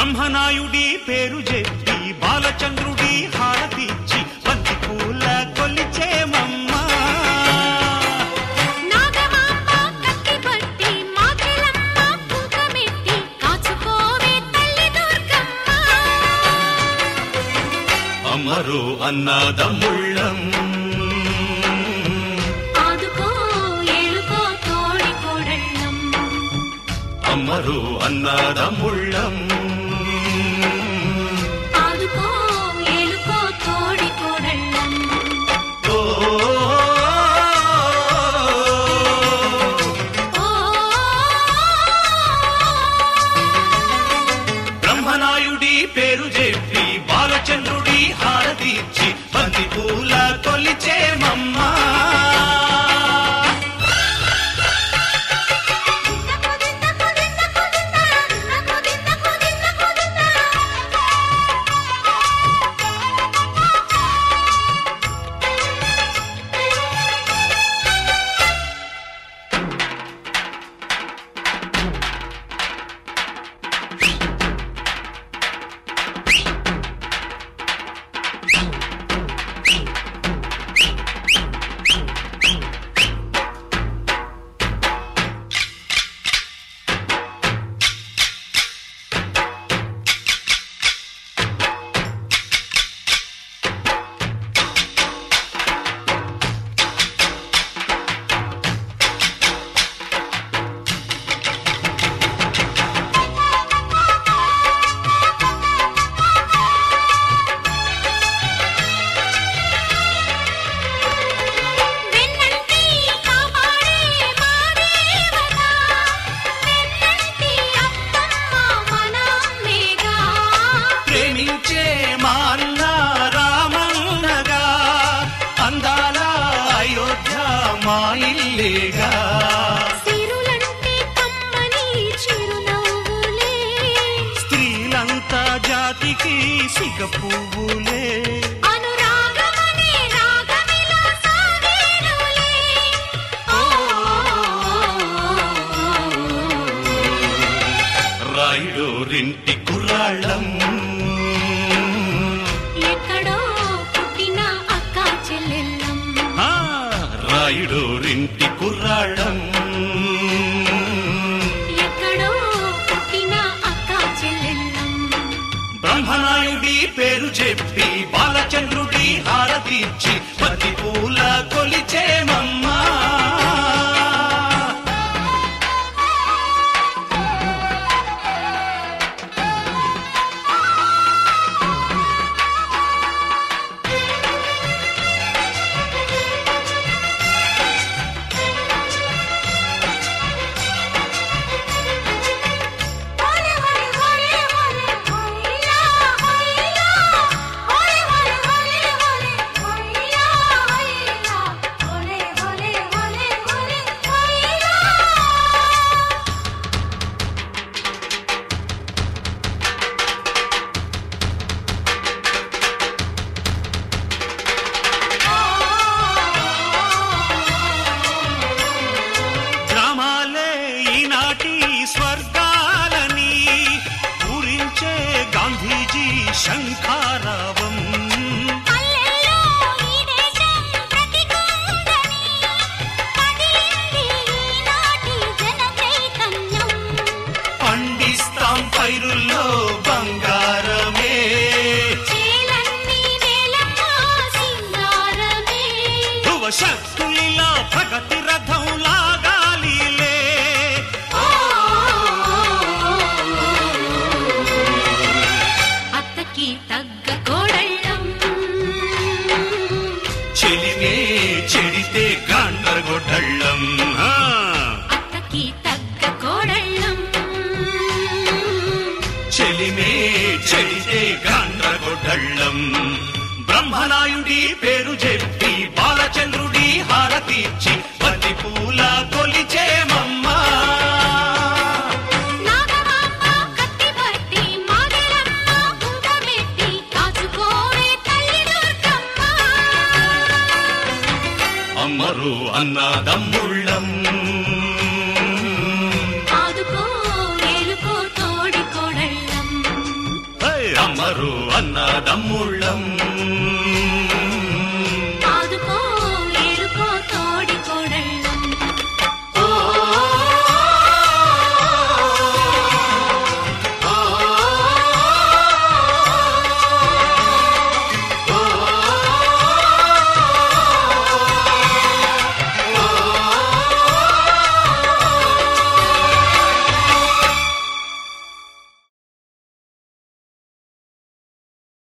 బ్రహ్మనాయుడి పేరు చెప్పి బాలచంద్రుడి హారతిచ్చి బంతి పూల కొలిచేమమ్మా నాగమాంబ కత్తి పట్టి మాకెలమ్మ కుంకమెట్టి కాచుకోవే తల్లి దుర్గమ్మ అమ్మరు అన్నదమ్ముళ్ళం ఆదుకో ఏలుకో తోడి కోడళ్ళం అమ్మరు అన్నదమ్ముళ్ళం ఆదుకో ఏలుకో తోడి కోడళ్ళం ఓ ఓ బ్రహ్మనాయుడి పేరు చెప్పి బాలచంద్రుడి హారతిచ్చి బంతి పూల కొలిచేమమ్మా వెన్నంటి కాపాడే మా దేవత వెన్నంటి అత్తమ్మ మన అమ్మేగా ప్రేమించే మా అన్న రామన్నగా అందాల అయోధ్య మా ఇల్లేగా సిరులంటే కమ్మని చిరునవ్వులే స్త్రీలంతా జాతికి సిగ పువ్వులే అనురాగమనే రాగమిలా సాగేనులే ఓ రాయుడోరింటి కుర్రాళ్ళం ఎక్కడో పుట్టిన అక్క చెల్లెళ్ళం ఆ, రాయుడోరింటి కుర్రాళ్ళం ఎక్కడో పుట్టిన అక్క చెల్లెళ్ళం బ్రహ్మనాయుడి పేరు చెప్పి బాలచంద్రుడి హారతిచ్చి పతి పూల కొలిచేమమ్మా ఓలే ఓలే ఓలే ఓలే ఓయిలా ఓయిలా ఓలే ఓలే ఓలే ఓలే ఓయిలా ఓయిలా ఓలే ఓలే ఓలే ఓలే ఓయిలా గ్రామాలే ఈనాటి స్వర్గాలని పూరించే గాంధీజీ శంఖారావం పల్లెల్లో ఈ దేశం ప్రతికుందని కదిలింది ఈనాటి జన చైతన్యం పండిస్తాం పైరుల్లో బంగారమే చేలన్నీ నేలమ్మ సింగారమే ధ్రువ శక్తులిలా ప్రగతి రథం లాగాలిలే అత్తకి తగ్గ కోడళ్ళం చెలినే చెడితే గాండరగొడ్డళ్ళం ఆ. అత్తకి తగ్గ కోడళ్ళం చెలిమే చెడితే గాండ్రగొడ్డళ్ళం బ్రహ్మనాయుడి పేరు చెప్పి బాలచంద్రుడి హారతిచ్చి పతి పూల కొలిచేమమ్మా నాగమాంబ కత్తి పట్టి మాగెలమ్మ కుంకమెట్టి కాచుకోవే తల్లి దుర్గమ్మ అమ్మరు అన్నదమ్ముళ్ళం ఆదుకో ఏలుకో తోడి కోడళ్ళం అమ్మరు అన్నదమ్ముళ్ళం